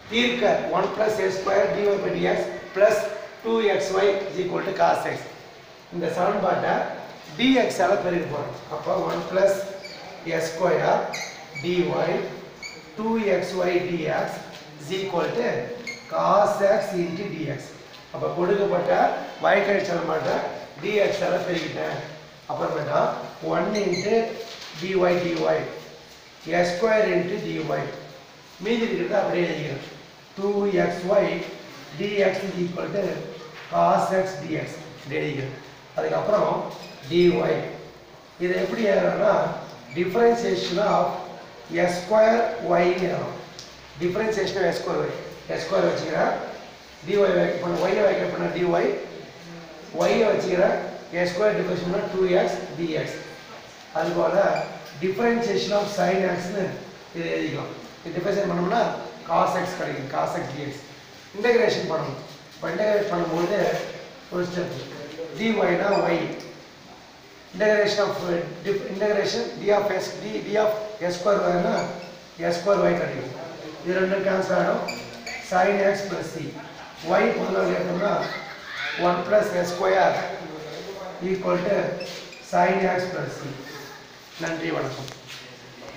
தீர்க்க one plus S square dy by dx plus two x y is equal to cos x இந்த சமன்பாட்டை டிஎக்ஸால் பெருக்க போகிறோம் அப்போ one plus S square dy two x y dx is equal to cos x into dx அப்போ கொடுக்கப்பட்ட வயக்கழி சமன்பாட்டை டிஎக்ஸால் பெருக்கிட்டேன் அப்புறமேட்டா one into dy dy S square into dy மீதி இருக்கிறது அப்படியே எழுதிக்கிறேன் two x y dx is equal to cos x dx இப்படி எழுதிக்கிறேன் அதுக்கப்புறம் டிஒய் இதை எப்படி எழுதுறோம்னா டிஃபரன்சியேஷன் ஆஃப் எஸ் ஸ்கொயர் ஒய்னு எழுதுறோம் differentiation of S square y S square வச்சுக்கிறேன் டிஒய் வைக்க பண்ண ஒய்யை வைக்க பண்ண டிஒய் ஒய்யை வச்சுக்கிறேன் எஸ் ஸ்கொயர் டிஃபரன்ஷன் பண்ண டூ எக்ஸ் டிஎக்ஸ் அதுபோல் டிஃபரன்சியேஷன் ஆஃப் சைன் எக்ஸ்னு இது எழுதிக்கலாம் இது டிஃபரன்ஷியேட் பண்ணோம்னா காஸ் எக்ஸ் கிடைக்கும் காஸ் எக்ஸ் டிஎக்ஸ் இன்டகிரேஷன் பண்ணணும் இப்போ இன்டகிரேட் பண்ணும்போது ஒரு ஸ்டெப் டிஒய்னா y integration of integration d of S d d of S square ஒய்னா எஸ் ஸ்கொயர் ஒய் கிடைக்கும் இது ரெண்டும் கேன்சல் ஆகிடும் sine x plus C y பொதுவாக எடுத்தோம்னா one plus S square equal to sine x plus C நன்றி வணக்கம்